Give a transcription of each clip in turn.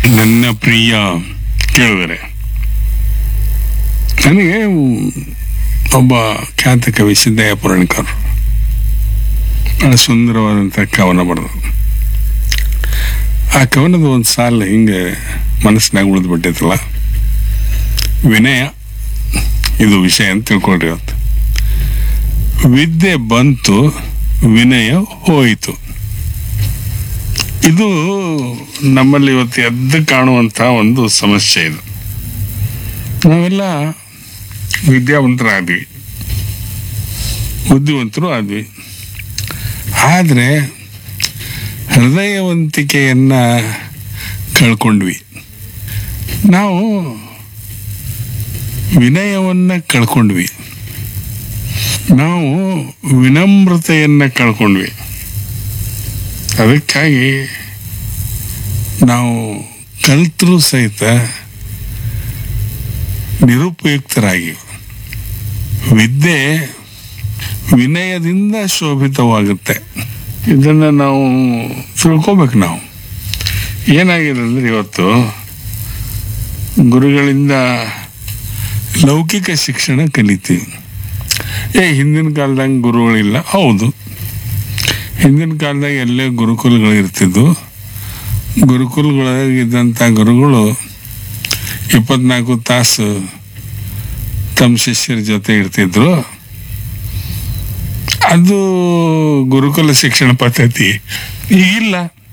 ನನ್ನ ಪ್ರಿಯ ಕೇಳಿದರೆ ನನಗೆ ಒಬ್ಬ ಖ್ಯಾತ ಕವಿ ಸಿದ್ದಯ್ಯ ಪುರಾಣಿಕರು ಬಹಳ ಸುಂದರವಾದಂಥ ಕವನ ಬರೆದು ಆ ಕವನದ ಒಂದು ಸಾಲ ಹಿಂಗೆ ಮನಸ್ಸಿನಾಗ ಉಳಿದು ಬಿಟ್ಟೈತಲ್ಲ ವಿನಯ ಇದು ವಿಷಯ ಅಂತ ತಿಳ್ಕೊಳ್ರಿ ಇವತ್ತು ವಿದ್ಯೆ ಬಂತು ವಿನಯ ಹೋಯಿತು ಇದು ನಮ್ಮಲ್ಲಿ ಇವತ್ತು ಎದ್ದು ಕಾಣುವಂಥ ಒಂದು ಸಮಸ್ಯೆ ಇದು ನಾವೆಲ್ಲ ವಿದ್ಯಾವಂತರಾದ್ವಿ ಬುದ್ಧಿವಂತರು ಆದ್ವಿ ಆದರೆ ಹೃದಯವಂತಿಕೆಯನ್ನ ಕಳ್ಕೊಂಡ್ವಿ ನಾವು ವಿನಯವನ್ನ ಕಳ್ಕೊಂಡ್ವಿ ನಾವು ವಿನಮ್ರತೆಯನ್ನ ಕಳ್ಕೊಂಡ್ವಿ ಅದಕ್ಕಾಗಿ ನಾವು ಕಲ್ತರೂ ಸಹಿತ ನಿರುಪಯುಕ್ತರಾಗಿ ವಿದ್ಯೆ ವಿನಯದಿಂದ ಶೋಭಿತವಾಗುತ್ತೆ ಇದನ್ನ ನಾವು ತಿಳ್ಕೊಬೇಕು ನಾವು ಏನಾಗಿದೆ ಅಂದ್ರೆ ಇವತ್ತು ಗುರುಗಳಿಂದ ಲೌಕಿಕ ಶಿಕ್ಷಣ ಕಲಿತೀವಿ ಏ ಹಿಂದಿನ ಕಾಲದಾಗ ಗುರುಗಳಿಲ್ಲ ಹೌದು ಹಿಂದಿನ ಕಾಲದಾಗ ಎಲ್ಲೇ ಗುರುಕುಲಗಳು ಇರ್ತಿದ್ವು ಗುರುಕುಲಗಳಾಗಿದ್ದಂಥ ಗುರುಗಳು ಇಪ್ಪತ್ನಾಲ್ಕು ತಾಸು ತಮ್ಮ ಶಿಷ್ಯರ ಜೊತೆ ಇರ್ತಿದ್ರು ಅದು ಗುರುಕುಲ ಶಿಕ್ಷಣ ಪದ್ಧತಿ ಈಗಿಲ್ಲ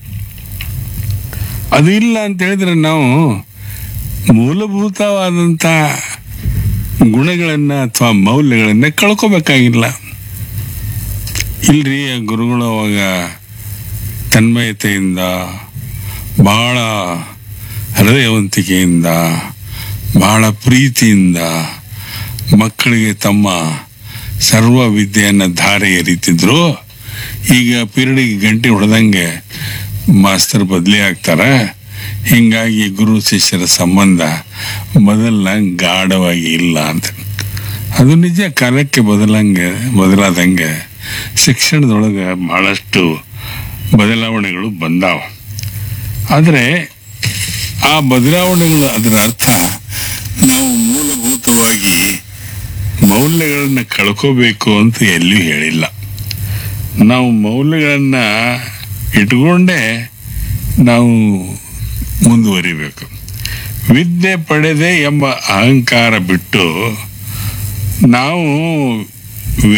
ಅದು ಇಲ್ಲ ಅಂತ ಹೇಳಿದ್ರೆ ನಾವು ಮೂಲಭೂತವಾದಂಥ ಗುಣಗಳನ್ನ ಅಥವಾ ಮೌಲ್ಯಗಳನ್ನ ಕಳ್ಕೋಬೇಕಾಗಿಲ್ಲ ಇಲ್ರಿ ಆ ಗುರುಗಳು ಅವಾಗ ತನ್ಮಯತೆಯಿಂದ ಬಹಳ ಹೃದಯವಂತಿಕೆಯಿಂದ ಬಹಳ ಪ್ರೀತಿಯಿಂದ ಮಕ್ಕಳಿಗೆ ತಮ್ಮ ಸರ್ವ ವಿದ್ಯೆಯನ್ನು ಧಾರೆ ಎರಿತಿದ್ರು ಈಗ ಪೀರಿಯಡಿಗೆ ಗಂಟೆ ಹೊಡೆದಂಗೆ ಮಾಸ್ತರ್ ಬದಲಿ ಆಗ್ತಾರೆ ಹಿಂಗಾಗಿ ಗುರು ಶಿಷ್ಯರ ಸಂಬಂಧ ಮೊದಲ ಗಾಢವಾಗಿ ಇಲ್ಲ ಅಂತ ಅದು ನಿಜ ಕಾಲಕ್ಕೆ ಬದಲಂಗೆ ಬದಲಾದಂಗೆ ಶಿಕ್ಷಣದೊಳಗೆ ಬಹಳಷ್ಟು ಬದಲಾವಣೆಗಳು ಬಂದಾವ ಆದರೆ ಆ ಬದಲಾವಣೆಗಳು ಅದರ ಅರ್ಥ ನಾವು ಮೂಲಭೂತವಾಗಿ ಮೌಲ್ಯಗಳನ್ನ ಕಳ್ಕೋಬೇಕು ಅಂತ ಎಲ್ಲಿಯೂ ಹೇಳಿಲ್ಲ ನಾವು ಮೌಲ್ಯಗಳನ್ನ ಇಟ್ಕೊಂಡೇ ನಾವು ಮುಂದುವರಿಬೇಕು ವಿದ್ಯೆ ಪಡೆದೆ ಎಂಬ ಅಹಂಕಾರ ಬಿಟ್ಟು ನಾವು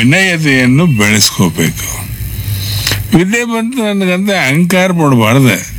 ವಿನಯತೆಯನ್ನು ಬೆಳೆಸ್ಕೋಬೇಕು ವಿದ್ಯೆ ಬಂತು ನನಗಂತ ಅಹಂಕಾರ ಪಡಬಾರ್ದು